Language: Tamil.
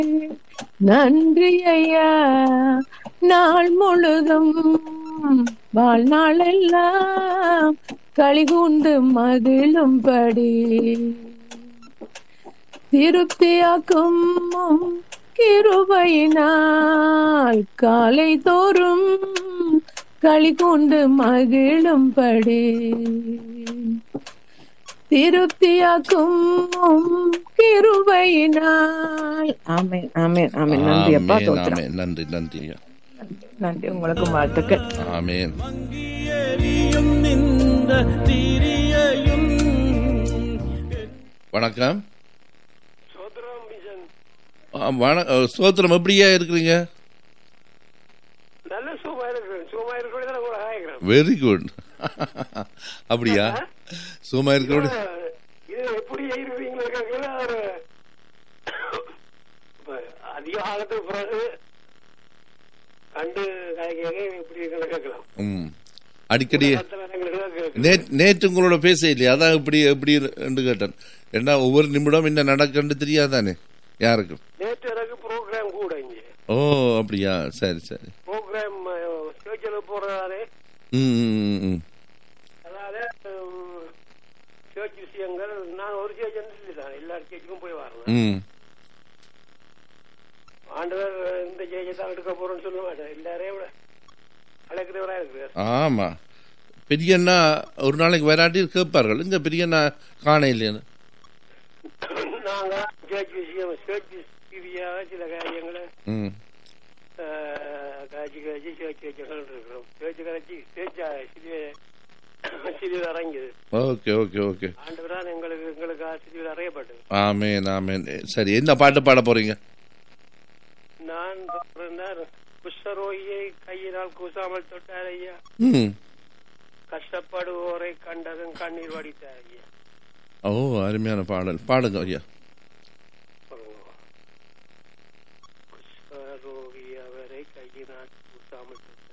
நன்றி ஐயா நாள் முழுதும் வாழ்நாளெல்லாம் களிகூண்டு மகிழும்படி திருப்தியாக்கும் கிருபையினால் காலை தோறும் களிகூண்டு மகிழும்படி திருப்தியாக்கும் கிருபையினால் ஆமென் ஆமென் ஆமென் நன்றி அப்பா ஆமென், தோத்திரம் ஆமென். நன்றி நன்றி ஐயா. நன்றி உங்களுக்கும் வாழ்த்துக்கள் ஆமென் மங்கியெறியும் இந்த திரியையும் வணக்கம் சோதரம் மிஷன் ஆ, வண- அ, ஸ்தோத்திரம் எப்படியா இருக்கிறீங்க நல்ல சுகமா இருக்கிறேன் சுகமா இருக்கிறது கூட ஆகிறேன் வெரி குட் அப்படியா சும்மா இருக்க இது எப்படி இருப்பீங்களா கேட்கல ஒரு இப்ப அதிக காலத்துக்கு பிறகு கண்டு காய்க்க எப்படி இருக்கிறத கேட்கலாம் ம் அடிக்கடி மத்த நேரங்களுக்கு தான் கேட்கலாம். நே நேற்று உங்களோட பேச இல்லையா அதான் இப்படி எப்படி என்று கேட்டேன் ஏன்னா ஒவ்வொரு நிமிடம் என்ன நடக்குன்னு தெரியாதானே யாருக்கும் நேற்று எனக்கு ப்ரோக்ராம் கூட இங்க ஓ அப்படியா சரி சரி ப்ரோக்ராம் சேர்ச்சில் போறதாலே ம் ம், ம், ம் அதாவது சேர்ச் விஷயங்கள் நான் ஒரு சேர்ச் தான் எல்லா சேர்ச்சுக்கும் போய் வரேன் ம் ஆண்டவர் இந்த ஜெயிச்சை தான் எடுக்க போறோம்னு சொல்ல மாட்டேன் எல்லாரையும் விட அழைக்கிறவரா இருக்கிறார் ஆமா பெரியண்ணா ஒரு நாளைக்கு வராட்டி கேட்பார்கள் இந்த பெரியண்ணா காண இல்லைன்னு நாங்க சேர்ச் விஷயம் சேர்ச் ரீதியாக சில காரியங்களை ம் ஆஹ், காய்ச்சி காய்ச்சி சேர்ச் வச்சுகள் இருக்கிறோம் சேர்ச்சு கரைச்சி சேர்ச்சா சிறிய சிறிது இறங்கியது ஓகே ஓகே ஓகே ஆண்டவரால் எங்களுக்கு எங்களுக்கு சிறிது அறையப்பட்டது ஆமேன் ஆமேன் சரி என்ன பாட்டு பாட போறீங்க நான் பிறந்தார் குஷ்டரோகியை கையினால் கூசாமல் தொட்டார் ஐயா ம் கஷ்டப்படுவோரை கண்டதும் கண்ணீர் வடித்தார் ஐயா ஓ அருமையான பாடல் பாடுங்க ஐயா குஷ்டரோகி அவரை கையினால் கூசாமல் தொட்டார்